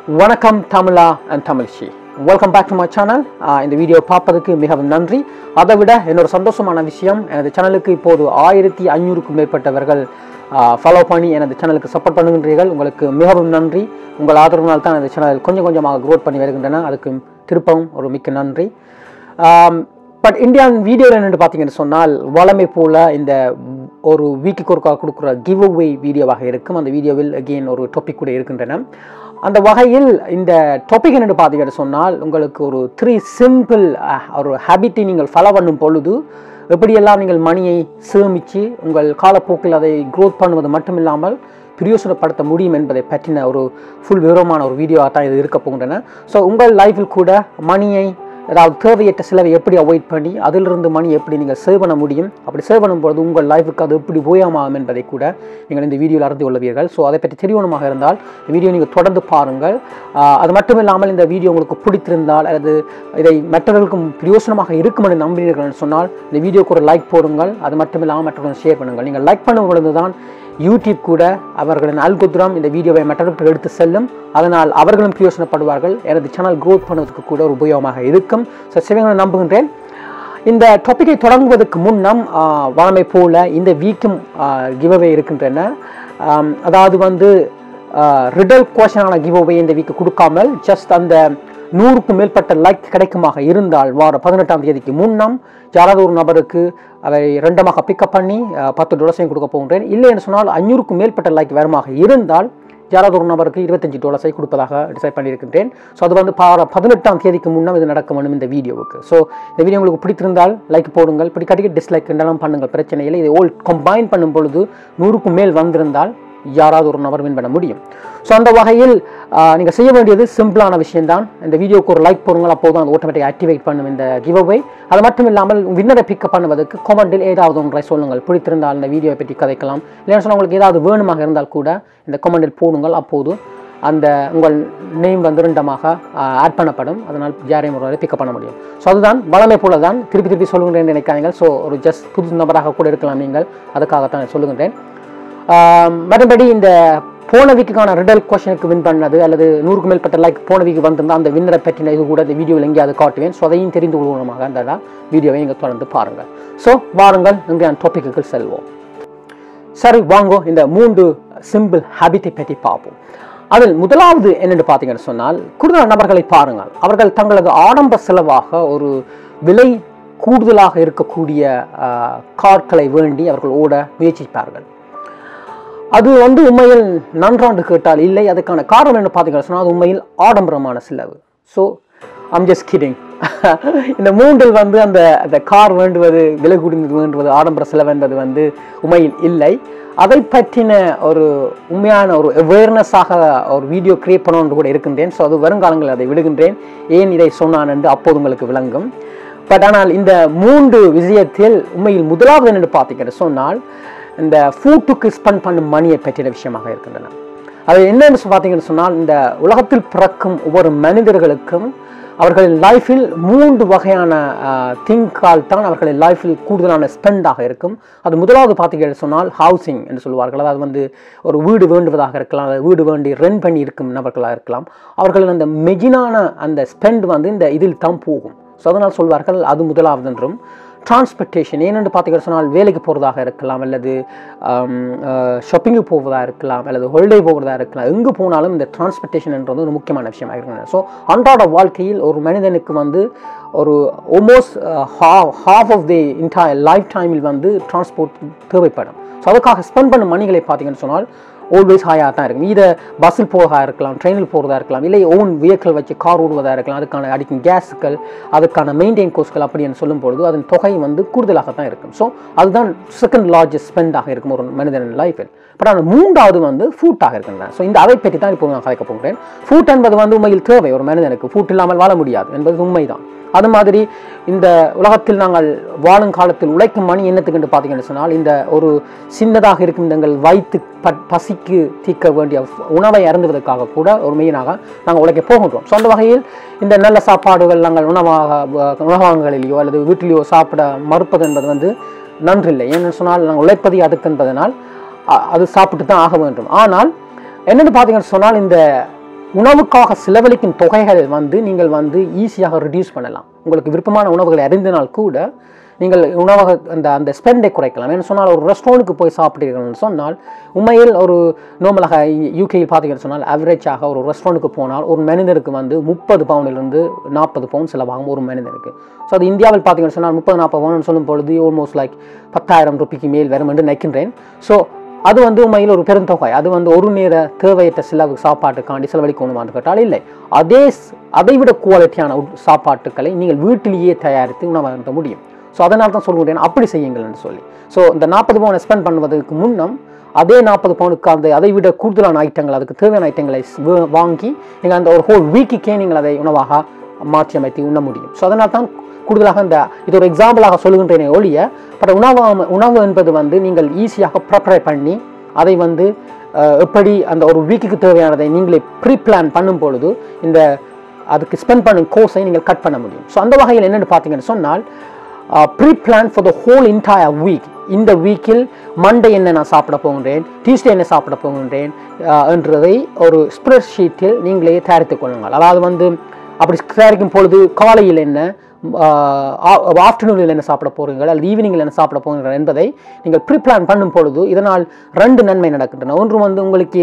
வணக்கம் தமிழா அண்ட் தமிழ்ச்சி welcome back to my channel இந்த வீடியோ பார்ப்பதற்கு மிகவும் நன்றி அதை விட என்னோட சந்தோஷமான விஷயம் எனது சேனலுக்கு இப்போது ஆயிரத்தி ஐநூறுக்கும் மேற்பட்டவர்கள் ஃபாலோ பண்ணி எனது சேனலுக்கு சப்போர்ட் பண்ணுகின்றீர்கள் உங்களுக்கு மிகவும் நன்றி உங்கள் ஆதரவினால் தான் எனது சேனல் கொஞ்சம் கொஞ்சமாக க்ரோத் பண்ணி வருகின்றன அதுக்கு திருப்பவும் ஒரு மிக்க நன்றி பட் இந்தியன் வீடியோவில் என்னென்னு பார்த்தீங்கன்னு சொன்னால் வளமை போல் இந்த ஒரு வீக்குக்கு ஒருக்கா கொடுக்குற கிவ் அவே வீடியோவாக இருக்கும் அந்த வீடியோவில் அகெயின் ஒரு டாபிக் கூட இருக்கின்றன அந்த வகையில் இந்த டாபிக் என்னென்னு பார்த்தீங்கன்னு சொன்னால் உங்களுக்கு ஒரு த்ரீ சிம்பிள் ஒரு ஹேபிட்டை நீங்கள் ஃபாலோ பண்ணும் பொழுது எப்படியெல்லாம் நீங்கள் மணியை சேமித்து உங்கள் காலப்போக்கில் அதை க்ரோத் பண்ணுவது மட்டுமில்லாமல் பிரயோசனப்படுத்த முடியும் என்பதை பற்றின ஒரு ஃபுல் விவரமான ஒரு வீடியோவாக தான் இது இருக்க போகின்றன ஸோ உங்கள் லைஃப்பில் கூட மணியை அதாவது தேவையற்ற செலவை எப்படி அவாய்ட் பண்ணி அதிலிருந்து மணி எப்படி நீங்கள் சேவ் பண்ண முடியும் அப்படி சேவ் பண்ணும்போது உங்கள் லைஃபுக்கு அது எப்படி உபயோகமாகும் என்பதை கூட நீங்கள் இந்த வீடியோவில் அறிந்து கொள்வீர்கள் ஸோ அதை பற்றி தெரியணுமாக இருந்தால் இந்த வீடியோ நீங்கள் தொடர்ந்து பாருங்கள் அது மட்டும் இல்லாமல் இந்த வீடியோ உங்களுக்கு பிடித்திருந்தால் அல்லது இதை மற்றவர்களுக்கும் பிரயோசனமாக இருக்கும் என்று நம்பினீர்கள் சொன்னால் இந்த வீடியோக்கு ஒரு லைக் போடுங்கள் அது மட்டும் இல்லாமல் மற்றவர்கள் ஷேர் பண்ணுங்கள் நீங்கள் லைக் பண்ணும் பொழுது தான் யூடியூப் கூட அவர்களின் அல்குத்ரம் இந்த வீடியோவை மற்றவர்கள் எடுத்து செல்லும் அதனால் அவர்களும் பிரயோசனப்படுவார்கள் எனது சேனல் க்ரோத் பண்ணுவதற்கு கூட ஒரு உபயோகமாக இருக்கும் ஸோ சிவங்களை நம்புகின்றேன் இந்த டாப்பிக்கை தொடங்குவதற்கு முன்னம் வளமை போல இந்த வீக்கும் கிவ்அவே இருக்கின்றன அதாவது வந்து ரிடல் கொஷனான கிவ்அவே இந்த வீக்கு கொடுக்காமல் ஜஸ்ட் அந்த நூறுக்கும் மேற்பட்ட லைக் கிடைக்குமாக இருந்தால் வார பதினெட்டாம் தேதிக்கு முன்னம் யாராவது ஒரு நபருக்கு அதை ரெண்டமாக பிக்கப் பண்ணி பத்து டொலர்ஸையும் கொடுக்க போகின்றேன் இல்லை என்று சொன்னால் அஞ்சூறுக்கும் மேற்பட்ட லைக் வருமாக இருந்தால் யாராவது ஒரு நபருக்கு இருபத்தஞ்சு டாலர்ஸை கொடுப்பதாக டிசைட் பண்ணியிருக்கின்றேன் ஸோ அது வந்து பார பதினெட்டாம் தேதிக்கு முன்னம் இது நடக்க வேண்டும் இந்த வீடியோவுக்கு ஸோ இந்த வீடியோ உங்களுக்கு பிடித்திருந்தால் லைக் போடுங்கள் பிடிக்காட்டிக்கு டிஸ்லைக் இருந்தாலும் பண்ணுங்கள் பிரச்சனை இல்லை இதை ஓல் கம்பைன் பண்ணும் பொழுது நூறுக்கும் மேல் வந்திருந்தால் யாராவது ஒரு நபர் வின் பண்ண முடியும் ஸோ அந்த வகையில் நீங்கள் செய்ய வேண்டியது சிம்பிளான விஷயம்தான் இந்த வீடியோக்கு ஒரு லைக் போடுங்கள் அப்போது அது ஆட்டோமேட்டிக் ஆக்டிவேட் பண்ணும் இந்த கிவ் அவே அது மட்டும் இல்லாமல் வின்னரை பிக்கப் பண்ணுவதற்கு கமெண்டில் ஏதாவது ஒன்றை சொல்லுங்கள் பிடித்திருந்தால் இந்த வீடியோவை பற்றி கதைக்கலாம் இல்லைன்னு சொன்னால் உங்களுக்கு ஏதாவது வேணுமாக இருந்தால் கூட இந்த கமெண்டில் போடுங்கள் அப்போது அந்த உங்கள் நேம் வந்து ரெண்டமாக ஆட் பண்ணப்படும் அதனால் யாரையும் ஒரு பிக்கப் பண்ண முடியும் ஸோ அதுதான் வளமை போல தான் திருப்பி திருப்பி சொல்லுகின்றேன் நினைக்காதீங்க ஸோ ஒரு ஜஸ்ட் புது நபராக கூட இருக்கலாம் நீங்கள் அதுக்காகத்தான் சொல்லுகின்றேன் மறுபடி இந்த போன வீக்குக்கான ரிடல் கொஷனுக்கு வின் பண்ணது அல்லது நூறுக்கு மேற்பட்ட லைக் போன வீக்கு வந்திருந்தால் அந்த வின்னரை பற்றின இது கூட இந்த வீடியோவில் எங்கேயாவது காட்டுவேன் ஸோ அதையும் தெரிந்து கொள்வமாக அந்த வீடியோவை நீங்கள் தொடர்ந்து பாருங்கள் ஸோ வாருங்கள் இங்கே டாப்பிக்கு செல்வோம் சரி வாங்கோ இந்த மூன்று சிம்பிள் ஹேபிட்டை பற்றி பார்ப்போம் அதில் முதலாவது என்னென்னு பார்த்தீங்கன்னு சொன்னால் கூடுதல் நபர்களை பாருங்கள் அவர்கள் தங்களது ஆடம்ப செலவாக ஒரு விலை கூடுதலாக இருக்கக்கூடிய கார்களை வேண்டி அவர்கள் ஓட முயற்சிப்பார்கள் அது வந்து உண்மையில் நன்றாண்டு கேட்டால் இல்லை அதுக்கான காரணம் என்ன பார்த்தீங்கன்னா சொன்னால் அது உண்மையில் ஆடம்பரமான செலவு ஸோ ஐம் ஜஸ்ட் கிடிங் இந்த மூன்றில் வந்து அந்த அந்த கார் வேண்டுவது விலை குடிந்தது வேண்டுவது ஆடம்பர செலவு என்பது வந்து உண்மையில் இல்லை அதை பற்றின ஒரு உண்மையான ஒரு அவேர்னஸாக ஒரு வீடியோ கிரியேட் பண்ணணுன்னு கூட இருக்கின்றேன் ஸோ அது வருங்காலங்களில் அதை விடுகின்றேன் ஏன் இதை சொன்னான் என்று அப்போது உங்களுக்கு விளங்கும் பட் ஆனால் இந்த மூன்று விஷயத்தில் உண்மையில் முதலாவது என்னென்னு பார்த்தீங்கன்னு சொன்னால் இந்த ஃபுட்டுக்கு ஸ்பெண்ட் பண்ணும் மணியை பற்றின விஷயமாக இருக்கின்றன அது என்னென்னு பார்த்தீங்கன்னு சொன்னால் இந்த உலகத்தில் பிறக்கும் ஒவ்வொரு மனிதர்களுக்கும் அவர்களின் லைஃப்பில் மூன்று வகையான திங்கால் தான் அவர்களின் லைஃப்பில் கூடுதலான ஸ்பெண்டாக இருக்கும் அது முதலாவது பார்த்தீங்கன்னு சொன்னால் ஹவுசிங் என்று சொல்வார்கள் அதாவது வந்து ஒரு வீடு வேண்டுவதாக இருக்கலாம் அல்லது வீடு வேண்டி ரெண்ட் பண்ணி இருக்கும் நபர்களாக இருக்கலாம் அவர்களின் அந்த மெஜினான அந்த ஸ்பெண்ட் வந்து இந்த இதில் தான் போகும் ஸோ அதனால் சொல்வார்கள் அது முதலாவது என்றும் டிரான்ஸ்போர்ட்டேஷன் ஏனென்று பார்த்தீங்கன்னு சொன்னால் வேலைக்கு போகிறதாக இருக்கலாம் அல்லது ஷாப்பிங்கு போவதாக இருக்கலாம் அல்லது ஹொலிடே போகிறதா இருக்கலாம் எங்கே போனாலும் இந்த டிரான்ஸ்போர்ட்டேஷன் என்றது ஒரு முக்கியமான விஷயமாக இருக்கிறது ஸோ அன்றாட வாழ்க்கையில் ஒரு மனிதனுக்கு வந்து ஒரு almost half of the entire life டைமில் வந்து டிரான்ஸ்போர்ட் தேவைப்படும் ஸோ அதுக்காக ஸ்பெண்ட் பண்ண மணிகளை பார்த்தீங்கன்னு சொன்னால் ஆல்வேஸ் ஹாயாக தான் இருக்கும் இதை பஸ்ஸில் போகிறதா இருக்கலாம் ட்ரெயினில் போகிறதா இருக்கலாம் இல்லை ஓன் வெஹிக்கிள் வச்சு கார் ஓடுவதாக இருக்கலாம் அதுக்கான அடிக்கும் கேஸுகள் அதுக்கான மெயின்டைன் கோஸ்கள் அப்படின்னு சொல்லும் பொழுது அதன் தொகை வந்து கூடுதலாக தான் இருக்கும் ஸோ அதுதான் செகண்ட் லார்ஜஸ்ட் ஸ்பெண்டாக இருக்கும் ஒரு மனிதன் லைஃபில் பட் ஆனால் மூன்றாவது வந்து ஃபுட்டாக இருக்கின்றன ஸோ இந்த அதை பற்றி தான் இப்போ நான் கதைக்க போகிறேன் ஃபுட் என்பது வந்து உண்மையில் தேவை ஒரு மனிதனுக்கு ஃபுட் இல்லாமல் வாழ முடியாது என்பது உண்மைதான் அது மாதிரி இந்த உலகத்தில் நாங்கள் வாழும் காலத்தில் உழைக்கும் மணி என்னத்துக்கு என்று பார்த்தீங்கன்னு சொன்னால் இந்த ஒரு சின்னதாக இருக்கும் எங்கள் வயிற்று ப பசிக்கு தீர்க்க வேண்டிய உணவை அருந்துவதற்காக கூட ஒரு மெயினாக நாங்கள் உழைக்க போகின்றோம் ஸோ அந்த வகையில் இந்த நல்ல சாப்பாடுகள் நாங்கள் உணவாக உணவகங்களிலேயோ அல்லது வீட்டிலேயோ சாப்பிட மறுப்பது என்பது வந்து நன்றில்லை ஏன்னு சொன்னால் நாங்கள் உழைப்பது அதுக்கு என்பதனால் அ- அது சாப்பிட்டு தான் ஆக வேண்டும் ஆனால் என்னென்னு பார்த்தீங்கன்னு சொன்னால் இந்த உணவுக்காக செலவழிக்கும் தொகைகள் வந்து நீங்கள் வந்து ஈஸியாக ரிடியூஸ் பண்ணலாம் உங்களுக்கு விருப்பமான உணவுகளை அறிந்தினால் கூட நீங்கள் உணவக அந்த அந்த ஸ்பெண்டை குறைக்கலாம் ஏன்னு சொன்னால் ஒரு ரெஸ்டாரண்ட்டுக்கு போய் சாப்பிட்டீர்கள்னு சொன்னால் உண்மையில் ஒரு நார்மலாக யூகேயில் பார்த்தீங்கன்னு சொன்னால் ஆவரேஜாக ஒரு ரெஸ்டாரண்ட்டுக்கு போனால் ஒரு மனிதருக்கு வந்து முப்பது பவுனிலிருந்து நாற்பது பவுன் செலவாகும் ஒரு மனிதனுக்கு ஸோ அது இந்தியாவில் பார்த்தீங்கன்னு சொன்னால் முப்பது நாற்பது பவுன் சொல்லும் பொழுது ஆல்மோஸ்ட் லைக் பத்தாயிரம் ரூபாய்க்கு மேல் வரும் என்று நினைக்கின்றேன் ஸோ அது வந்து உண்மையில் ஒரு பெருந்தொகை அது வந்து ஒரு நேர தேவையற்ற செலவு சாப்பாட்டுக்காண்டி செலவழிக்கணுமான்னு கேட்டால் இல்லை அதே ஸ்- அதைவிட குவாலிட்டியான உட்- சாப்பாட்டுக்களை நீங்கள் வீட்டிலேயே தயாரித்து உணவருந்த முடியும் ஸோ அதனால தான் சொல்லுகிறேன் அப்படி செய்யுங்கள்னு சொல்லி ஸோ இந்த நாற்பது பவுனை ஸ்பெண்ட் பண்ணுவதற்கு முன்னம் அதே நாற்பது பவுனுக்கு அந்த அதை விட கூடுதலான ஐட்டங்கள் அதுக்கு தேவையான ஐட்டங்களை ஸ்- வே- வாங்கி நீங்கள் அந்த ஒரு ஹோல் வீக்குக்கே நீங்கள் அதை உணவாக மாற்றி அமைத்து உண்ண முடியும் ஸோ அதனால தான் கூடுதலாக இந்த இது ஒரு எக்ஸாம்பிளாக சொல்லுகின்றேனே ஒழிய பட் உணவு உணவு என்பது வந்து நீங்கள் ஈஸியாக ப்ரிப்பேர் பண்ணி அதை வந்து அஹ், எப்படி அந்த ஒரு வீக்குக்கு தேவையானதை நீங்களே ப்ரீ பிளான் பண்ணும் பொழுது இந்த அதுக்கு ஸ்பெண்ட் பண்ணும் கோர்ஸை நீங்கள் கட் பண்ண முடியும் ஸோ அந்த வகையில் என்னென்னு பார்த்தீங்கன்னு சொன்னால் pre plan for the whole entire week இந்த வீக்கில் மண்டே என்ன நான் சாப்பிட போகின்றேன் டியூஸ்டே என்ன சாப்பிட போகின்றேன் அஹ், என்றதை ஒரு ஸ்ப்ரெட் ஷீட்டில் நீங்களே தயாரித்துக் கொள்ளுங்கள் அதாவது வந்து அப்படி தயாரிக்கும் பொழுது காலையில் என்ன ஆஃப்டர்நூனில் என்ன சாப்பிட போகிறீர்கள் அல்லது ஈவினிங்கில் என்ன சாப்பிட போகிறீர்கள் என்பதை நீங்கள் ப்ரீ பிளான் பண்ணும் பொழுது இதனால் ரெண்டு நன்மை நடக்கின்றன ஒன்று வந்து உங்களுக்கு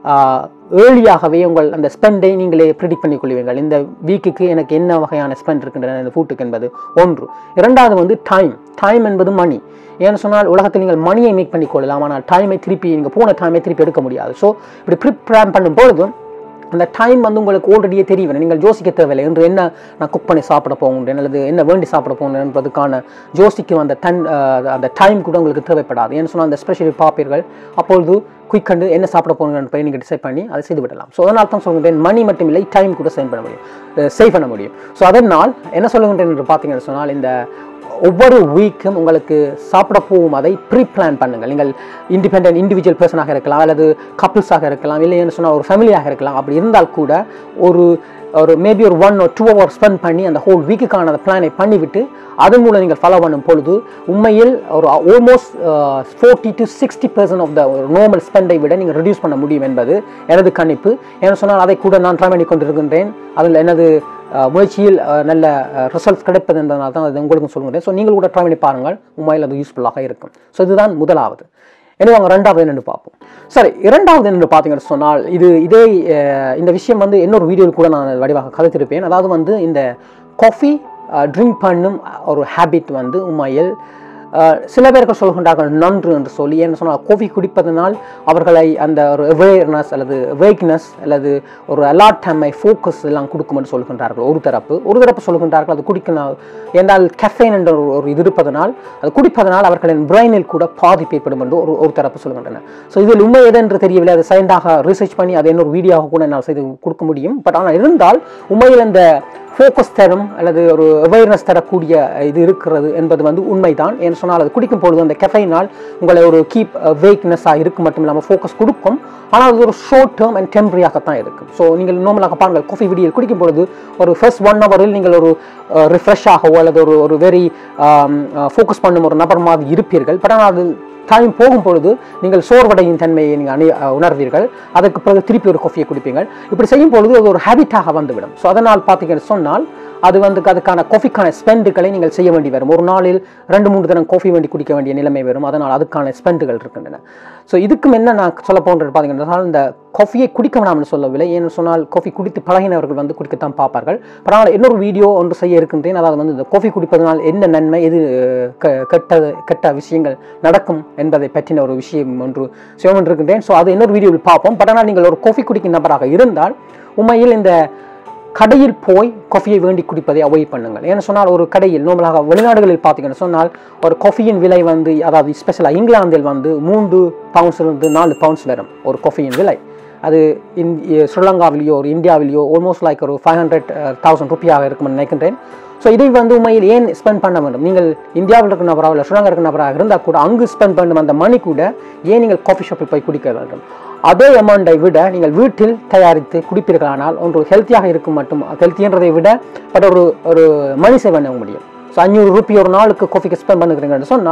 ஏர்லியாகவே உங்கள் அந்த ஸ்பெண்டை நீங்களே ப்ரிடிக் பண்ணிக் கொள்வீர்கள் இந்த வீக்குக்கு எனக்கு என்ன வகையான ஸ்பெண்ட் இருக்கின்றன இந்த ஃபுட்டுக்கு என்பது ஒன்று இரண்டாவது வந்து டைம் டைம் என்பது மணி ஏன்னு சொன்னால் உலகத்தில் நீங்கள் மணியை மேக் பண்ணி கொள்ளலாம் ஆனால் டைமை திருப்பி நீங்கள் போன டைமை திருப்பி எடுக்க முடியாது ஸோ இப்படி ப்ரீ பிளான் பண்ணும் பொழுது அந்த டைம் வந்து உங்களுக்கு ஆல்ரெடியே தெரியவில்லை நீங்கள் யோசிக்க தேவையில்லை என்று என்ன நான் குக் பண்ணி சாப்பிட போகின்றேன் அல்லது என்ன வேண்டி சாப்பிட போகிறேன் என்பதுக்கான யோசிக்கும் அந்த தன் அஹ், அந்த டைம் கூட உங்களுக்கு தேவைப்படாது ஏன்னு சொன்னால் அந்த ஸ்பெஷலி பார்ப்பீர்கள் அப்பொழுது குயிக் கண்டு என்ன சாப்பிட போகிறேன் போய் நீங்கள் டிசைட் பண்ணி அதை செய்து விடலாம் ஸோ அதனால் தான் சொல்கின்றேன் மணி மட்டும் இல்லை டைம் கூட சேவ் பண்ண முடியும் சேவ் பண்ண முடியும் ஸோ அதனால் என்ன சொல்லுகின்றேன் என்று பார்த்தீங்கன்னு சொன்னால் இந்த ஒவ்வொரு வீக்கும் உங்களுக்கு சாப்பிட போகும் அதை ப்ரீ பிளான் பண்ணுங்கள் நீங்கள் இண்டிபெண்ட் இண்டிவிஜுவல் பர்சனாக இருக்கலாம் அல்லது கப்புள்ஸாக இருக்கலாம் இல்லைன்னு சொன்னால் ஒரு ஃபேமிலியாக இருக்கலாம் அப்படி இருந்தால் கூட ஒரு ஒரு மேபி ஒரு ஒன் ஒரு டூ ஹவர் ஸ்பெண்ட் பண்ணி அந்த ஹோல் வீக்குக்கான அந்த பிளானை பண்ணிவிட்டு அதன் மூலம் நீங்கள் ஃபாலோ பண்ணும் பொழுது உண்மையில் ஒரு almost forty to sixty percent of the ஒரு நார்மல் ஸ்பெண்டை விட நீங்கள் ரெடியூஸ் பண்ண முடியும் என்பது எனது கணிப்பு ஏன்னு சொன்னால் அதை கூட நான் ட்ரை பண்ணி கொண்டிருக்கின்றேன் அதில் எனது அஹ், முயற்சியில் அஹ், நல்ல ரிசல்ட்ஸ் கிடைப்பது என்பதனால தான் அது உங்களுக்கு சொல்லுகிறேன் ஸோ நீங்கள் கூட ட்ரை பண்ணி பாருங்கள் உண்மையில் அது யூஸ்ஃபுல்லாக இருக்கும் ஸோ இதுதான் முதலாவது எனவே அவங்க ரெண்டாவது என்னென்னு பார்ப்போம் சரி இரண்டாவது என்னென்னு பார்த்தீங்கன்னு சொன்னால் இது இதே அஹ், இந்த விஷயம் வந்து இன்னொரு வீடியோவில் கூட நான் வடிவாக கதைத்திருப்பேன் அதாவது வந்து இந்த காஃபி ட்ரிங்க் பண்ணும் ஒரு ஹேபிட் வந்து உண்மையில் அஹ், சில பேர்கள் சொல்கின்றார்கள் நன்று என்று சொல்லி ஏன்னு சொன்னால் காஃபி குடிப்பதனால் அவர்களை அந்த ஒரு அவேர்னஸ் அல்லது வேக்னஸ் அல்லது ஒரு அலாட் தன்மை ஃபோக்கஸ் எல்லாம் கொடுக்கும் என்று சொல்கின்றார்கள் ஒரு தரப்பு ஒரு தரப்பு சொல்கின்றார்கள் அது குடிக்கணும் என்றால் கெஃபைன் என்ற ஒரு ஒரு இது இருப்பதனால் அது குடிப்பதனால் அவர்களின் பிரெயினில் கூட பாதிப்பு ஏற்படும் என்று ஒரு ஒரு தரப்பு சொல்கின்றன ஸோ இதில் உண்மை எது என்று தெரியவில்லை அது சைண்டாக ரிசர்ச் பண்ணி அதை இன்னொரு வீடியோவாக கூட என்னால் செய்து கொடுக்க முடியும் பட் ஆனால் இருந்தால் உண்மையில் இந்த ஃபோக்கஸ் தரும் அல்லது ஒரு அவேர்னஸ் தரக்கூடிய இது இருக்கிறது என்பது வந்து உண்மைதான் ஏன்னு சொன்னால் அது குடிக்கும் பொழுது அந்த கெஃபைனால் உங்களை ஒரு கீப் வேக்னஸாக இருக்கும் மட்டும் இல்லாமல் ஃபோக்கஸ் கொடுக்கும் ஆனால் அது ஒரு ஷார்ட் டேர்ம் அண்ட் டெம்பரரியாகத்தான் இருக்கும் ஸோ நீங்கள் நார்மலாக பாருங்கள் காஃபி விடியல் குடிக்கும் பொழுது ஒரு ஃபர்ஸ்ட் ஒன் ஹவரில் நீங்கள் ஒரு ரிஃப்ரெஷ்ஷாகவோ அல்லது ஒரு ஒரு வெரி ஃபோக்கஸ் பண்ணும் ஒரு நபர் மாதிரி இருப்பீர்கள் பட் ஆனால் அது டைம் போகும் பொழுது நீங்கள் சோர்வடையும் தன்மையை நீங்கள் அணி அஹ் உணர்வீர்கள் அதற்கு பிறகு திருப்பி ஒரு காஃபியை குடிப்பீங்கள் இப்படி செய்யும் பொழுது அது ஒரு ஹேபிட்டாக வந்துவிடும் ஸோ அதனால் பார்த்தீங்கன்னு சொன்னால் அது வந்து அதுக்கான காஃபிக்கான ஸ்பெண்டுகளை நீங்கள் செய்ய வேண்டி வரும் ஒரு நாளில் ரெண்டு மூன்று தினம் காஃபி வேண்டி குடிக்க வேண்டிய நிலைமை வரும் அதனால் அதுக்கான ஸ்பெண்டுகள் இருக்கின்றன ஸோ இதுக்கும் என்ன நான் சொல்ல போன்றது பார்த்தீங்கன்னா இந்த காஃபியை குடிக்க வேணாம்னு சொல்லவில்லை ஏன்னு சொன்னால் காஃபி குடித்து பழகினவர்கள் வந்து குடிக்கத்தான் பார்ப்பார்கள் ஆனால் இன்னொரு வீடியோ ஒன்று செய்ய இருக்கின்றேன் அதாவது வந்து இந்த காஃபி குடிப்பதனால் என்ன நன்மை எது க- கெட்ட கெட்ட விஷயங்கள் நடக்கும் என்பதை பற்றின ஒரு விஷயம் ஒன்று செய்ய இருக்கின்றேன் ஸோ அது இன்னொரு வீடியோவில் பார்ப்போம் பட் ஆனால் நீங்கள் ஒரு காஃபி குடிக்கும் நபராக இருந்தால் உண்மையில் இந்த கடையில் போய் காஃபியை வேண்டி குடிப்பதை அவாய்ட் பண்ணுங்கள் ஏன்னு சொன்னால் ஒரு கடையில் நார்மலாக வெளிநாடுகளில் பார்த்தீங்கன்னு சொன்னால் ஒரு காஃபியின் விலை வந்து அதாவது ஸ்பெஷலாக இங்கிலாந்தில் வந்து மூன்று பவுண்ட்ஸ்லேருந்து நாலு பவுண்ட்ஸ் வரும் ஒரு காஃபியின் விலை அது இந் ஸ்ரீலங்காவிலேயோ ஒரு இந்தியாவிலேயோ ஆல்மோஸ்ட் லைக் ஒரு ஃபைவ் ஹண்ட்ரட் தௌசண்ட் ருப்பியாக இருக்கும்னு நினைக்கின்றேன் ஸோ இதை வந்து உண்மையில் ஏன் ஸ்பெண்ட் பண்ண வேண்டும் நீங்கள் இந்தியாவில் இருக்கிற நபராக இல்லை ஸ்ரீலங்கா இருக்கிற நபராக இருந்தால் கூட அங்கு ஸ்பெண்ட் பண்ணும் அந்த மணி கூட ஏன் நீங்கள் காஃபி ஷாப்பில் போய் குடிக்க வேண்டும் அதே அமௌண்ட்டை விட நீங்கள் வீட்டில் தயாரித்து குடிப்பீர்களானால் ஒன்று ஹெல்த்தியாக இருக்கும் மட்டும் ஹெல்த்தின்றதை விட பட் ஒரு ஒரு மணி சேவ் பண்ண முடியும் ஸோ அஞ்சூறு ரூபாய் ஒரு நாளுக்கு காஃபிக்கு ஸ்பெண்ட் பண்ணுகிறீங்கன்னு சொன்னால்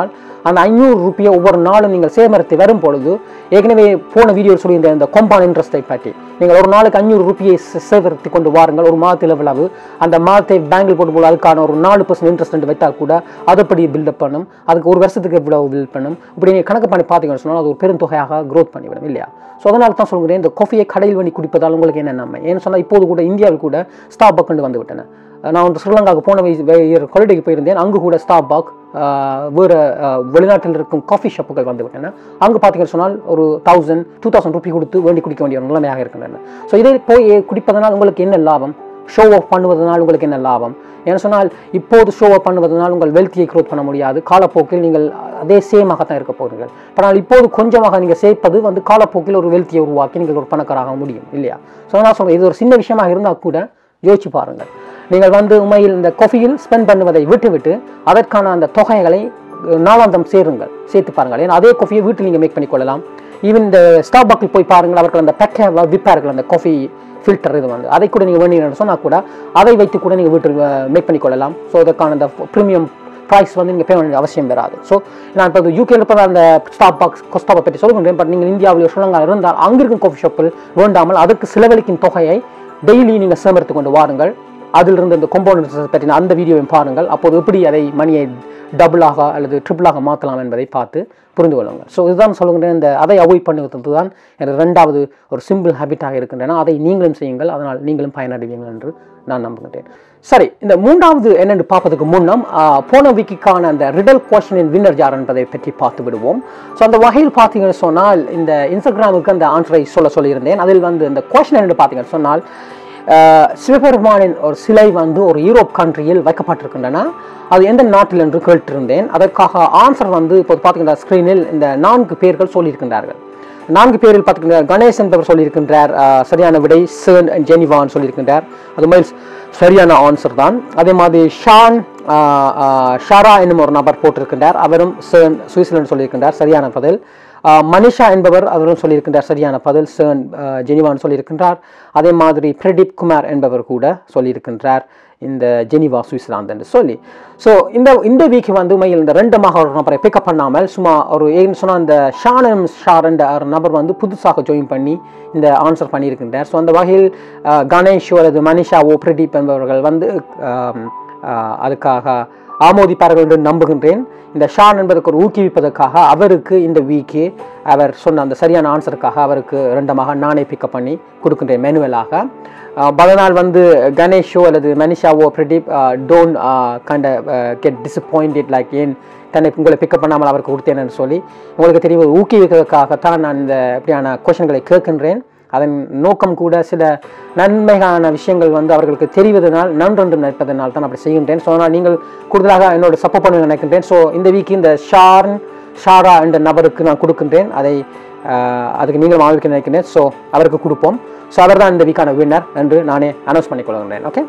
அந்த ஐநூறு ரூபாயை ஒவ்வொரு நாளும் நீங்கள் சேமரித்து வரும் பொழுது ஏற்கனவே போன வீடியோ சொல்லியிருந்த இந்த கொம்பான் இன்ட்ரெஸ்ட்டை பற்றி நீங்கள் ஒரு நாளுக்கு ஐநூறு ரூபாயை சே- சேகரித்து கொண்டு வாருங்கள் ஒரு மாதத்தில் எவ்வளவு அந்த மாதத்தை பேங்கில் போட்டு போல அதுக்கான ஒரு நாலு பர்சன்ட் இன்ட்ரெஸ்ட் வைத்தால் கூட அதுபடி பில்டப் பண்ணும் அதுக்கு ஒரு வருஷத்துக்கு எவ்வளவு பில்ட் பண்ணும் இப்படி நீங்கள் கணக்கு பண்ணி பார்த்தீங்கன்னு சொன்னால் அது ஒரு பெருந்தொகையாக growth பண்ணிவிடும் இல்லையா ஸோ அதனால தான் சொல்கிறேன் இந்த காஃபியை கடையில் பண்ணி குடிப்பதால் உங்களுக்கு என்ன நன்மை ஏன்னு சொன்னால் இப்போது கூட இந்தியாவில் கூட ஸ்டாப் பக்கண்டு வந்து விட்டன நான் வந்து ஸ்ரீலங்காவுக்கு போன ஹாலிடேக்கு போயிருந்தேன் அங்கு கூட ஸ்டாப் பாக் வேறு வெளிநாட்டில் இருக்கும் காஃபி ஷாப்புகள் வந்து விட்டன அங்கே பார்த்தீங்கன்னு சொன்னால் ஒரு தௌசண்ட் டூ தௌசண்ட் ருபி கொடுத்து வேண்டி குடிக்க வேண்டிய ஒரு நிலைமையாக இருக்கின்றன ஸோ இதை போய் குடிப்பதனால் உங்களுக்கு என்ன லாபம் ஷோ ஆஃப் பண்ணுவதனால் உங்களுக்கு என்ன லாபம் ஏன்னு சொன்னால் இப்போது ஷோ ஆஃப் பண்ணுவதனால் உங்கள் வெல்த்தியை க்ரோத் பண்ண முடியாது காலப்போக்கில் நீங்கள் அதே சேமாக தான் இருக்க போகிறீர்கள் ஆனால் இப்போது கொஞ்சமாக நீங்கள் சேர்ப்பது வந்து காலப்போக்கில் ஒரு வெல்த்தியை உருவாக்கி நீங்கள் ஒரு பணக்காராக முடியும் இல்லையா ஸோ நான் சொல்கிறேன் இது ஒரு சின்ன விஷயமாக இருந்தால் கூட யோசிச்சு பாருங்கள் நீங்கள் வந்து உண்மையில் இந்த காஃபியில் ஸ்பெண்ட் பண்ணுவதை விட்டுவிட்டு அதற்கான அந்த தொகைகளை அஹ், நாளாந்தம் சேருங்கள் சேர்த்து பாருங்கள் ஏன்னா அதே காஃபியை வீட்டில் நீங்கள் மேக் பண்ணிக்கொள்ளலாம் ஈவன் இந்த ஸ்டாப் பக்கில் போய் பாருங்கள் அவர்கள் அந்த பெக்கை விற்பார்கள் அந்த காஃபி ஃபில்டர் இது வந்து அதை கூட நீங்கள் வேணும்னு சொன்னால் கூட அதை வைத்து கூட நீங்கள் வீட்டில் மேக் பண்ணிக்கொள்ளலாம் ஸோ அதற்கான அந்த ப்ரீமியம் ப்ரைஸ் வந்து நீங்கள் பே வேண்டிய அவசியம் வராது ஸோ நான் இப்போ யூகேல இருப்ப அந்த ஸ்டாப் பாக்ஸ் கொஸ்டாப்பை பற்றி சொல்லுகின்றேன் பட் நீங்கள் இந்தியாவில் ஸ்ரீலங்கா இருந்தால் அங்கே இருக்கும் காஃபி ஷாப்பில் வேண்டாமல் அதுக்கு செலவழிக்கும் தொகையை டெய்லி நீங்கள் சேமரித்து கொண்டு வாருங்கள் அதிலிருந்து இந்த கொம்பவுண்ட் பற்றின அந்த வீடியோவையும் பாருங்கள் அப்போது எப்படி அதை மணியை டபுளாக அல்லது ட்ரிபிளாக மாற்றலாம் என்பதை பார்த்து புரிந்து கொள்ளுங்கள் ஸோ இதுதான் சொல்லுகின்றேன் இந்த அதை அவாய்ட் பண்ணுவது தான் எனது ரெண்டாவது ஒரு சிம்பிள் ஹேபிட்டாக இருக்கின்றன அதை நீங்களும் செய்யுங்கள் அதனால் நீங்களும் பயனடைவீங்கள் என்று நான் நம்புகின்றேன் சரி இந்த மூன்றாவது என்னென்று பார்ப்பதற்கு முன்னம் ஆஹ், போன வீக்குக்கான அந்த ரிடல் கொஸ்டினின் வின்னர் யார் என்பதை பற்றி பார்த்து விடுவோம் ஸோ அந்த வகையில் பார்த்தீங்கன்னு சொன்னால் இந்த இன்ஸ்டாகிராமுக்கு அந்த ஆன்சரை சொல்ல சொல்லியிருந்தேன் அதில் வந்து இந்த கொஸ்டின் என்று பார்த்தீங்கன்னு சொன்னால் ஆஹ், சிவபெருமானின் ஒரு சிலை வந்து ஒரு யூரோப் கண்ட்ரியில் வைக்கப்பட்டிருக்கின்றன அது எந்த நாட்டில் என்று கேட்டிருந்தேன் அதற்காக ஆன்சர் வந்து இப்போது பார்த்தீங்கன்னா ஸ்க்ரீனில் இந்த நான்கு பேர்கள் சொல்லியிருக்கின்றார்கள் நான்கு பேரில் பார்த்துக்கின்ற கணேஷ் என்பவர் சொல்லியிருக்கின்றார் ஆஹ், சரியான விடை சேன் அண்ட் ஜெனிவான் சொல்லியிருக்கின்றார் அது மாதிரி சரியான ஆன்சர் தான் அதே மாதிரி ஷான் ஆஹ், ஆஹ், ஷாரா என்னும் ஒரு நபர் போட்டிருக்கின்றார் அவரும் சேன் சுவிட்சர்லாந்து சொல்லியிருக்கின்றார் சரியான பதில் ஆஹ், மனிஷா என்பவர் அவரும் சொல்லியிருக்கின்றார் சரியான பதில் சேன் ஆஹ், ஜெனிவான் சொல்லியிருக்கின்றார் அதே மாதிரி பிரதீப் குமார் என்பவர் கூட சொல்லியிருக்கின்றார் இந்த ஜெனிவா சுவிட்சர்லாந்து என்று சொல்லி ஸோ இந்த இந்த வீக் வந்து உண்மையில் இந்த ரெண்டுமாக ஒரு நபரை பிக்கப் பண்ணாமல் சும்மா ஒரு ஏன்னு சொன்னால் அந்த ஷானம் ஷார் என்ற ஒரு நபர் வந்து புதுசாக ஜாயின் பண்ணி இந்த ஆன்சர் பண்ணியிருக்கின்றார் ஸோ அந்த வகையில் அஹ், கணேஷ் அல்லது மனிஷா ஓ பிரதீப் என்பவர்கள் வந்து ஆம், அஹ், அதுக்காக ஆமோதிப்பார்கள் என்று நம்புகின்றேன் இந்த ஷான் என்பதற்கு ஒரு ஊக்குவிப்பதற்காக அவருக்கு இந்த வீக்கு அவர் சொன்ன அந்த சரியான ஆன்சருக்காக அவருக்கு ரெண்டமாக நானே பிக்கப் பண்ணி கொடுக்கின்றேன் மேனுவலாக பதனால் வந்து கணேஷோ அல்லது மனிஷாவோ பிரதீப் டோன்ட் கண்ட கெட் டிசப்பாயிண்டட் லைக் ஏன் தன்னை உங்களை பிக்கப் பண்ணாமல் அவருக்கு கொடுத்தேன்னு சொல்லி உங்களுக்கு தெரியும் ஒரு ஊக்குவிக்கிறதுக்காகத்தான் நான் இந்த இப்படியான கொஷன்களை கேட்கின்றேன் அதன் நோக்கம் கூட சில நன்மையான விஷயங்கள் வந்து அவர்களுக்கு தெரிவதனால் நன்றென்று நினைப்பதனால் தான் அப்படி செய்கின்றேன் ஸோ அதனால் நீங்கள் கூடுதலாக என்னோட சப்போர்ட் பண்ண நினைக்கின்றேன் ஸோ இந்த வீக் இந்த ஷார்ன் ஷாரா என்ற நபருக்கு நான் கொடுக்கின்றேன் அதை ஆஹ், அதுக்கு நீங்கள் ஆதரிக்க நினைக்கின்றேன் ஸோ அவருக்கு கொடுப்போம் ஸோ அவர் தான் இந்த வீக்கான வின்னர் என்று நானே அனௌன்ஸ் பண்ணிக்கொள்கின்றேன் ஓகே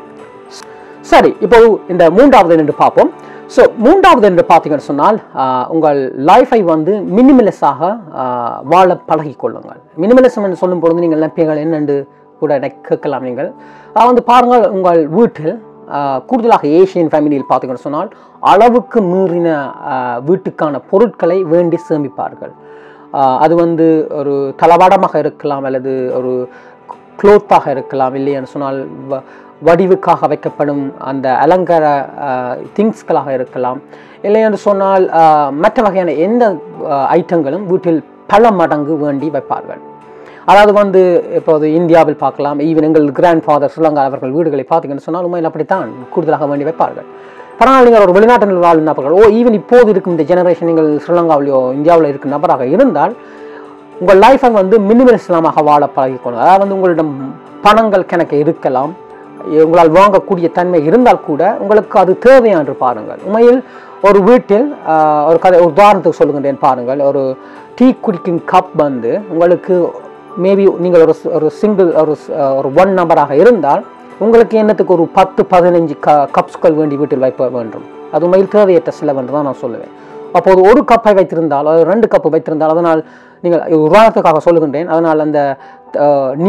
சரி இப்போ இந்த மூன்றாவது என்று பார்ப்போம் ஸோ மூன்றாவது என்று பார்த்தீங்கன்னு சொன்னால் ஆஹ், உங்கள் லைஃபை வந்து மினிமலஸாக வாழ பழகிக் கொள்ளுங்கள் மினிமலிசம் என்று சொல்லும் பொழுது நீங்கள் நினைப்பீர்கள் என்னென்று கூட எனக்கு கேட்கலாம் நீங்கள் ஆஹ் வந்து பாருங்கள் உங்கள் வீட்டில் ஆஹ், கூடுதலாக ஏஷியன் ஃபேமிலியில் பார்த்தீங்கன்னு சொன்னால் அளவுக்கு மீறின ஆஹ், வீட்டுக்கான பொருட்களை வேண்டி சேமிப்பார்கள் ஆஹ், அது வந்து ஒரு தளவாடமாக இருக்கலாம் அல்லது ஒரு க்ளோத்தாக இருக்கலாம் இல்லைன்னு சொன்னால் வ- வடிவுக்காக வைக்கப்படும் அந்த அலங்கார திங்ஸ்களாக இருக்கலாம் இல்லை என்று சொன்னால் ஆஹ், மற்ற வகையான எந்த ஐட்டங்களும் வீட்டில் பல மடங்கு வேண்டி வைப்பார்கள் அதாவது வந்து இப்போது இந்தியாவில் பார்க்கலாம் ஈவன் எங்கள் கிராண்ட் ஃபாதர் ஸ்ரீலங்கா அவர்கள் வீடுகளை பார்த்தீங்கன்னு சொன்னால் உண்மையில் அப்படித்தான் கூடுதலாக வேண்டி வைப்பார்கள் ஆனால் நீங்கள் ஒரு வெளிநாட்டில் வாழும் நபர்கள் ஓ ஈவன் இப்போது இருக்கும் இந்த ஜெனரேஷன் நீங்கள் ஸ்ரீலங்காவிலையோ இந்தியாவில் இருக்கும் நபராக இருந்தால் உங்கள் லைஃப்பை வந்து மினிமலிசமாக வாழ பழகிக்கணும் அதாவது வந்து உங்களிடம் பணங்கள் கணக்கு இருக்கலாம் உங்களால் வாங்கக்கூடிய தன்மை இருந்தால் கூட உங்களுக்கு அது தேவையா என்று பாருங்கள் உண்மையில் ஒரு வீட்டில் ஆஹ், ஒரு கதை ஒரு உதாரணத்துக்கு சொல்லுகின்றேன் பாருங்கள் ஒரு டீ குடிக்கும் கப் வந்து உங்களுக்கு மேபி நீங்கள் ஒரு ஒரு சிங்கிள் ஒரு ஸ்- ஒரு ஒன் நம்பராக இருந்தால் உங்களுக்கு என்னத்துக்கு ஒரு பத்து பதினஞ்சு க கப்ஸ்கள் வேண்டி வீட்டில் வைப்ப வேண்டும் அது உண்மையில் தேவையற்ற செலவு என்று தான் நான் சொல்லுவேன் அப்போது ஒரு கப்பை வைத்திருந்தால் அல்லது ரெண்டு கப்பு வைத்திருந்தால் அதனால் நீங்கள் உதாரணத்துக்காக சொல்லுகின்றேன் அதனால் அந்த அஹ், நீர்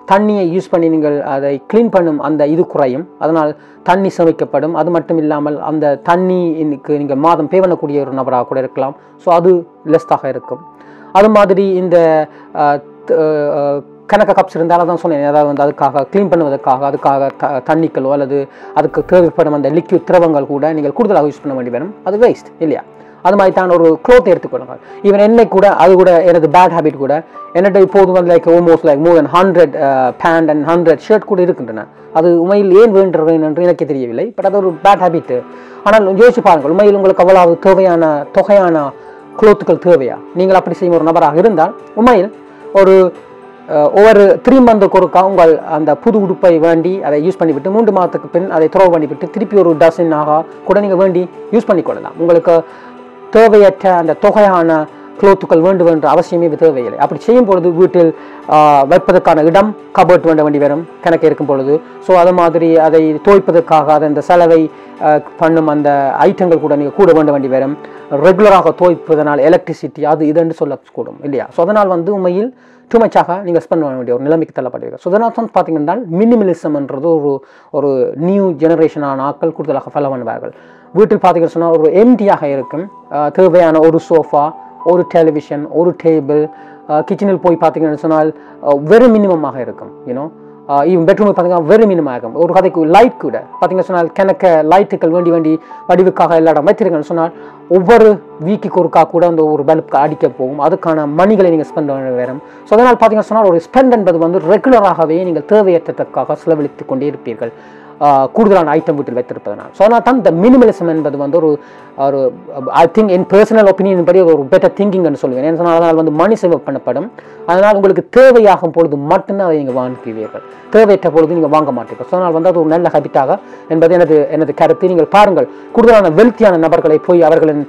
தண்ணியை யூஸ் பண்ணி நீங்கள் அதை க்ளீன் பண்ணும் அந்த இது குறையும் அதனால் தண்ணி சேமிக்கப்படும் அது மட்டும் இல்லாமல் அந்த தண்ணிக்கு நீங்கள் மாதம் பே பண்ணக்கூடிய ஒரு நபராக கூட இருக்கலாம் ஸோ அது லெஸ்தாக இருக்கும் அது மாதிரி இந்த அஹ், த- அஹ், கணக்க கப்ஸ் இருந்தாலும் தான் சொன்னேன் அதாவது வந்து அதுக்காக க்ளீன் பண்ணுவதற்காக அதுக்காக த தண்ணிகளோ அல்லது அதுக்கு தேவைப்படும் அந்த லிக்விட் திரவங்கள் கூட நீங்கள் கூடுதலாக யூஸ் பண்ண வேண்டி வரும் அது வேஸ்ட் இல்லையா அது மாதிரி தான் ஒரு க்ளோத் எடுத்துக்கொள்ளுங்கள் ஈவன் என்னை கூட அது கூட எனது பேட் ஹேபிட் கூட என்னட்ட இப்போது வந்து like almost like more than hundred pant and hundred shirt கூட இருக்கின்றன அது உண்மையில் ஏன் வேண்டது என்று எனக்கே தெரியவில்லை பட் அது ஒரு பேட் ஹேபிட் ஆனால் யோசிச்சு பாருங்கள் உண்மையில் உங்களுக்கு அவ்வளவு தேவையான தொகையான க்ளோத்துக்கள் தேவையா நீங்கள் அப்படி செய்யும் ஒரு நபராக இருந்தால் உண்மையில் ஒரு அஹ், ஒவ்வொரு த்ரீ மந்த்துக்கு ஒருக்கா உங்கள் அந்த புது உடுப்பை வேண்டி அதை யூஸ் பண்ணிவிட்டு மூன்று மாதத்துக்கு பின் அதை த்ரோ பண்ணிவிட்டு திருப்பி ஒரு டசன் ஆக கூட நீங்கள் வேண்டி யூஸ் பண்ணிக்கொள்ளலாம் உங்களுக்கு தேவையற்ற அந்த தொகையான க்ளோத்துக்கள் வேண்டும் என்ற அவசியமே தேவையில்லை அப்படி செய்யும் பொழுது வீட்டில் ஆஹ், வைப்பதற்கான இடம் கபர்ட் வேண்ட வேண்டி வரும் கணக்கு இருக்கும் பொழுது ஸோ அது மாதிரி அதை துவைப்பதற்காக அதை அந்த செலவை ஆஹ், பண்ணும் அந்த ஐட்டங்கள் கூட நீங்கள் கூட வேண்ட வேண்டி வரும் ரெகுலராக துவைப்பதனால் எலக்ட்ரிசிட்டி அது இதுன்னு சொல்லக்கூடும் இல்லையா ஸோ அதனால் வந்து உண்மையில் டூ மச்சாக நீங்கள் ஸ்பெண்ட் பண்ண வேண்டிய ஒரு நிலைமைக்கு தள்ளப்படுவீங்க ஸோ அதனால் தான் பார்த்தீங்கன்னா மினிமலிசம்ன்றது ஒரு ஒரு நியூ ஜெனரேஷனான ஆட்கள் கூடுதலாக ஃபாலோ பண்ணுவார்கள் வீட்டில் பார்த்தீங்கன்னு சொன்னால் ஒரு எம்டியாக இருக்கும் ஆஹ் தேவையான ஒரு சோஃபா ஒரு டெலிவிஷன் ஒரு டேபிள் கிச்சனில் போய் பார்த்தீங்கன்னு சொன்னால் வெறும் மினிமமாக இருக்கும் யூனோ ஈவன் பெட்ரூம் பார்த்தீங்கன்னா வெறும் மினிமம் ஆகும் ஒரு கதைக்கு லைட் கூட பார்த்தீங்கன்னு சொன்னால் கிணக்க லைட்டுகள் வேண்டி வேண்டி வடிவுக்காக எல்லா இடம் வைத்திருக்கேன்னு சொன்னால் ஒவ்வொரு வீக்குக்கு ஒருக்கா கூட அந்த ஒரு பல்புக்கு அடிக்க போகும் அதுக்கான மணிகளை நீங்கள் ஸ்பெண்ட் பண்ண வேறும் ஸோ அதனால் பார்த்தீங்கன்னு சொன்னால் ஒரு ஸ்பெண்ட் என்பது வந்து ரெகுலராகவே நீங்கள் தேவையற்றதற்காக செலவழித்து கொண்டே இருப்பீர்கள் ஆஹ் கூடுதலான ஐட்டம் வீட்டில் வைத்திருப்பதனால் ஸோ அதனால் தான் இந்த மினிமலிசம் என்பது வந்து ஒரு ஒரு ஐ திங்க் என் பர்சனல் ஒப்பீனியன் படி ஒரு பெட்டர் திங்கிங்னு சொல்லுவேன் ஏன்னு சொன்னால் அதனால் வந்து மணி சேவ் பண்ணப்படும் அதனால் உங்களுக்கு தேவையாகும் பொழுது மட்டும்தான் அதை நீங்கள் வாங்குவீர்கள் தேவையற்ற பொழுது நீங்கள் வாங்க மாட்டீர்கள் ஸோ அதனால் வந்து அது ஒரு நல்ல ஹேபிட்டாக என்பது எனது எனது கருத்து நீங்கள் பாருங்கள் கூடுதலான வெல்த்தியான நபர்களை போய் அவர்களின்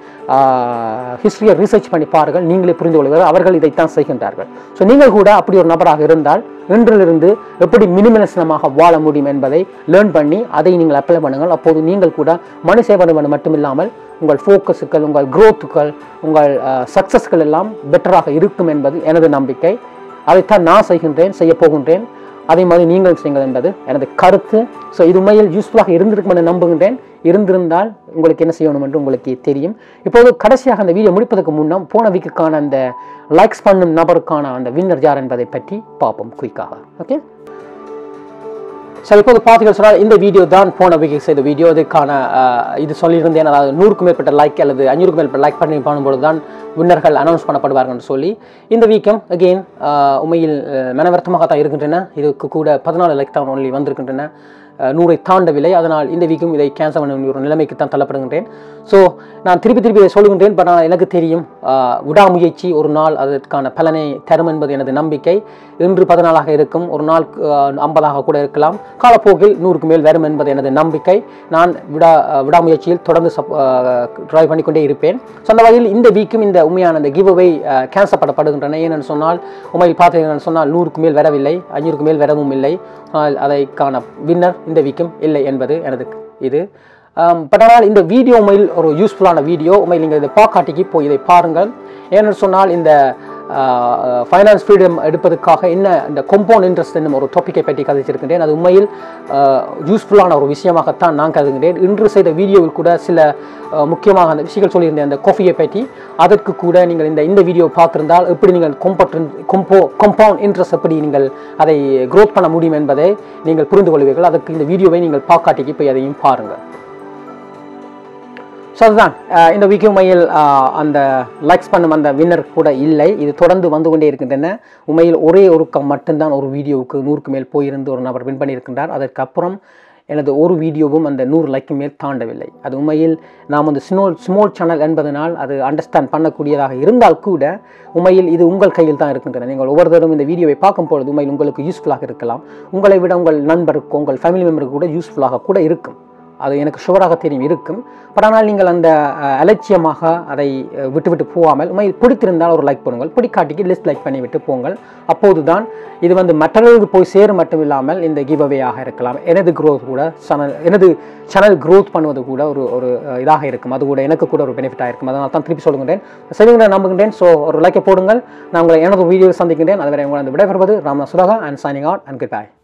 ஹிஸ்டரியை ரிசர்ச் பண்ணி பாருங்கள் நீங்களே புரிந்து கொள்வீர்கள் அவர்கள் இதைத்தான் செய்கின்றார்கள் ஸோ நீங்கள் கூட அப்படி ஒரு நபராக இருந்தால் இன்றிலிருந்து எப்படி மினிமலிசனமாக வாழ முடியும் என்பதை லேர்ன் பண்ணி அதை நீங்கள் அப்ளை பண்ணுங்கள் அப்போது நீங்கள் கூட மனு சேவனம் மட்டுமில்லாமல் உங்கள் ஃபோக்கஸுக்கள் உங்கள் growthகள் உங்கள் சக்ஸஸ்கள் எல்லாம் பெட்டராக இருக்கும் என்பது எனது நம்பிக்கை அதைத்தான் நான் செய்கின்றேன் செய்ய போகின்றேன் அதே மாதிரி நீங்கள் செய்யுங்கள் என்பது எனது கருத்து ஸோ இது உண்மையில் யூஸ்ஃபுல்லாக இருந்திருக்கும் என நம்புகின்றேன் இருந்திருந்தால் உங்களுக்கு என்ன செய்யணும் என்று உங்களுக்கு தெரியும் இப்போது கடைசியாக அந்த வீடியோ முடிப்பதற்கு முன்னம் போன வீக்குக்கான அந்த லைக்ஸ் பண்ணும் நபருக்கான அந்த வின்னர் யார் என்பதை பற்றி பார்ப்போம் குயிக்காக ஓகே சரி இப்போது பார்த்தீங்கன்னு சொன்னால் இந்த வீடியோ தான் போன வீக்கு செய்த வீடியோ இதுக்கான அஹ், இது சொல்லியிருந்தேன் அதாவது நூறுக்கும் மேற்பட்ட லைக் அல்லது அஞ்சூறுக்கும் மேற்பட்ட லைக் பண்ணி பண்ணும்பொழுது தான் வின்னர்கள் அனௌன்ஸ் பண்ணப்படுவார்கள் சொல்லி இந்த வீக்கம் அகெயின் உண்மையில் அஹ், மனவருத்தமாக தான் இருக்கின்றன இதுக்கு கூட பதினாலு லைக் தான் ஒன்லி வந்திருக்கின்றன அஹ், நூறை தாண்டவில்லை அதனால் இந்த வீக்கும் இதை கேன்சல் பண்ண வேண்டிய ஒரு நிலைமைக்கு தான் தள்ளப்படுகின்றேன் ஸோ நான் திருப்பி திருப்பி இதை சொல்லுகின்றேன் பட் ஆனால் எனக்கு தெரியும் அஹ், விடாமுயற்சி ஒரு நாள் அதற்கான பலனை தரும் என்பது எனது நம்பிக்கை இன்று பதினாலாக இருக்கும் ஒரு நாள் ஐம்பதாக கூட இருக்கலாம் காலப்போக்கில் நூறுக்கு மேல் வரும் என்பது எனது நம்பிக்கை நான் விடா அஹ், விடாமுயற்சியில் தொடர்ந்து சப் ட்ரை பண்ணிக்கொண்டே இருப்பேன் ஸோ அந்த வகையில் இந்த வீக்கும் இந்த உண்மையான இந்த கிவ் அவை கேன்சல் பண்ணப்படுகின்றன ஏனென்று சொன்னால் உண்மையில் பார்த்தீங்கன்னு சொன்னால் நூறுக்கு மேல் வரவில்லை ஐநூறுக்கு மேல் வரவும் இல்லை ஆனால் அதைக்கான வின்னர் இந்த வீக்கும் இல்லை என்பது எனது இது பட் ஆனால் இந்த வீடியோ உண்மையில் ஒரு யூஸ்ஃபுல்லான வீடியோ உண்மையில் நீங்கள் இதை பார்க்காட்டிக்கு போய் இதை பாருங்கள் ஏன்னு சொன்னால் இந்த ஃபைனான்ஸ் ஃப்ரீடம் எடுப்பதற்காக என்ன இந்த கொம்பவுண்ட் இன்ட்ரெஸ்ட் என்னும் ஒரு டாப்பிக்கை பற்றி கதைச்சிருக்கின்றேன் அது உண்மையில் யூஸ்ஃபுல்லான ஒரு விஷயமாகத்தான் நான் கருதுகின்றேன் இன்று செய்த வீடியோவில் கூட சில அஹ், முக்கியமாக அந்த விஷயங்கள் சொல்லியிருந்தேன் அந்த காஃபியை பற்றி அதற்கு கூட நீங்கள் இந்த இந்த வீடியோ பார்த்திருந்தால் எப்படி நீங்கள் கொம்பவுண்ட் கொம்போ கொம்பவுண்ட் இன்ட்ரெஸ்ட் எப்படி நீங்கள் அதை growth பண்ண முடியும் என்பதை நீங்கள் புரிந்து கொள்வீர்கள் அதற்கு இந்த வீடியோவை நீங்கள் பார்க்காட்டிக்கு போய் அதையும் பாருங்கள் ஸோ அதுதான் அஹ் இந்த வீக் உண்மையில் அஹ், அந்த லைக்ஸ் பண்ணும் அந்த வின்னர் கூட இல்லை இது தொடர்ந்து வந்து கொண்டே இருக்கின்றன உண்மையில் ஒரே ஒரு கம் மட்டும்தான் ஒரு வீடியோவுக்கு நூறுக்கு மேல் போயிருந்து ஒரு நபர் வின் பண்ணியிருக்கின்றார் அதற்கப்புறம் எனது ஒரு வீடியோவும் அந்த நூறு லைக்கு மேல் தாண்டவில்லை அது உண்மையில் நாம் வந்து ஸ்மோல் ஸ்மால் சேனல் என்பதனால் அது அண்டர்ஸ்டாண்ட் பண்ணக்கூடியதாக இருந்தால் கூட உண்மையில் இது உங்கள் கையில் தான் இருக்கின்றன நீங்கள் ஒவ்வொருத்தரும் இந்த வீடியோவை பார்க்கும் பொழுது உண்மையில் உங்களுக்கு யூஸ்ஃபுல்லாக இருக்கலாம் உங்களை விட உங்கள் நண்பருக்கு உங்கள் ஃபேமிலி மெம்பருக்கு கூட யூஸ்ஃபுல்லாக கூட இருக்கும் அது எனக்கு ஷுவராக தெரியும் இருக்கும் பட் ஆனால் நீங்கள் அந்த அஹ், அலட்சியமாக அதை அஹ், விட்டு விட்டு போகாமல் உண்மை பிடித்திருந்தால் ஒரு லைக் பண்ணுங்கள் பிடிக்காட்டிக்கு லிஸ்ட் லைக் பண்ணி விட்டு போங்கள் அப்போது தான் இது வந்து மற்றவர்களுக்கு போய் சேரும் மட்டும் இல்லாமல் இந்த கிவ் அவேயாக இருக்கலாம் எனது growth கூட சேனல் எனது சேனல் growth பண்ணுவது கூட ஒரு ஒரு அஹ், இதாக இருக்கும் அது கூட எனக்கு கூட ஒரு பெனிஃபிட்டாக இருக்கும் அதனால தான் திருப்பி சொல்லுகின்றேன் செய்வீங்க நம்புகின்றேன் ஸோ ஒரு லைக்கை போடுங்கள் நான் உங்களை எனது வீடியோ சந்திக்கின்றேன் அதுவரை உங்களை விடைபெறுவது Ramanath Sulaka and signing out and good by